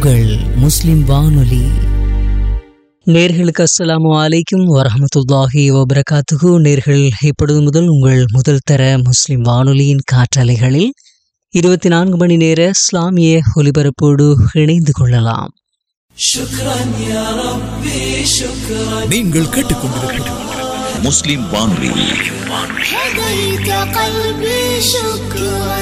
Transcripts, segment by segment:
உங்கள் முஸ்லிம் வானொலி நேர்களுக்கு அஸ்ஸலாமு அலைக்கும் வரஹமத்துல்லாஹி வபரகாத்துகு நேர்கள் இப்பொழுது முதல் உங்கள் முதல் தர முஸ்லிம் வானொலியின் காற்றலைகளில் இருபத்தி நான்கு மணி நேர இஸ்லாமிய ஒலிபரப்போடு இணைந்து கொள்ளலாம் நீங்கள் கேட்டுக்கொண்டிருப்பது முஸ்லிம் வானொலி هديت قلبي شكرا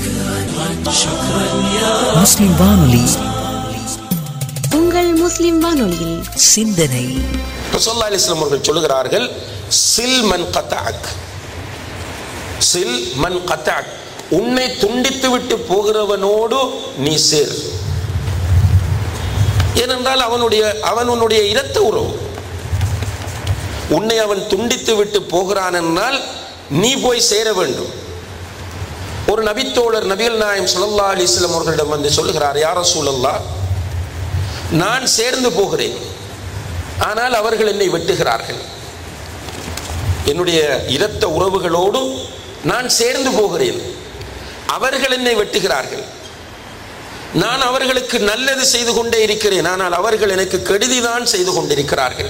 முஸ்லிம் வானொலி உங்கள் முஸ்லிம் வானொலியில் சிந்தனை ரசோல்லா அலிஸ்லாம் அவர்கள் சொல்லுகிறார்கள் சில் மன் கத்தாக் சில் மன் கத்தாக் உன்னை துண்டித்து விட்டு போகிறவனோடு நீ சேர் ஏனென்றால் அவனுடைய அவன் உன்னுடைய இரத்த உறவு உன்னை அவன் துண்டித்து விட்டு போகிறான் என்றால் நீ போய் சேர வேண்டும் ஒரு நபித்தோழர் நபிகள் நாயம் சுல்லா அலிஸ்லாம் அவர்களிடம் வந்து சொல்லுகிறார் யார சூழல்லா நான் சேர்ந்து போகிறேன் ஆனால் அவர்கள் என்னை வெட்டுகிறார்கள் என்னுடைய இரத்த உறவுகளோடு நான் சேர்ந்து போகிறேன் அவர்கள் என்னை வெட்டுகிறார்கள் நான் அவர்களுக்கு நல்லது செய்து கொண்டே இருக்கிறேன் ஆனால் அவர்கள் எனக்கு கெடுதிதான் செய்து கொண்டிருக்கிறார்கள்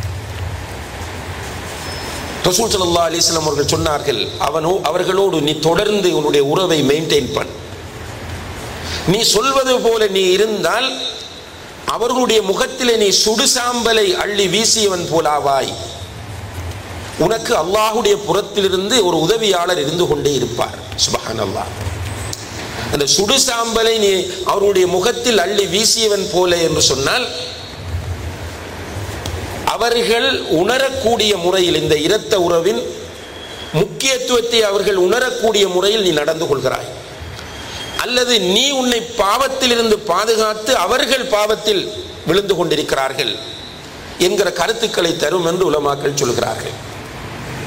ரசூல் சல்லா அலிஸ்லாம் அவர்கள் சொன்னார்கள் அவனோ அவர்களோடு நீ தொடர்ந்து உன்னுடைய உறவை மெயின்டைன் பண் நீ சொல்வது போல நீ இருந்தால் அவர்களுடைய முகத்திலே நீ சுடு சாம்பலை அள்ளி வீசியவன் போலாவாய் உனக்கு அல்லாஹுடைய புறத்திலிருந்து ஒரு உதவியாளர் இருந்து கொண்டே இருப்பார் சுபஹான் அல்லாஹ் அந்த சுடு சாம்பலை நீ அவருடைய முகத்தில் அள்ளி வீசியவன் போல என்று சொன்னால் அவர்கள் உணரக்கூடிய முறையில் இந்த இரத்த உறவின் முக்கியத்துவத்தை அவர்கள் உணரக்கூடிய முறையில் நீ நடந்து கொள்கிறாய் அல்லது நீ உன்னை பாவத்தில் இருந்து பாதுகாத்து அவர்கள் பாவத்தில் விழுந்து கொண்டிருக்கிறார்கள் என்கிற கருத்துக்களை தரும் என்று உலமாக்கள் சொல்கிறார்கள்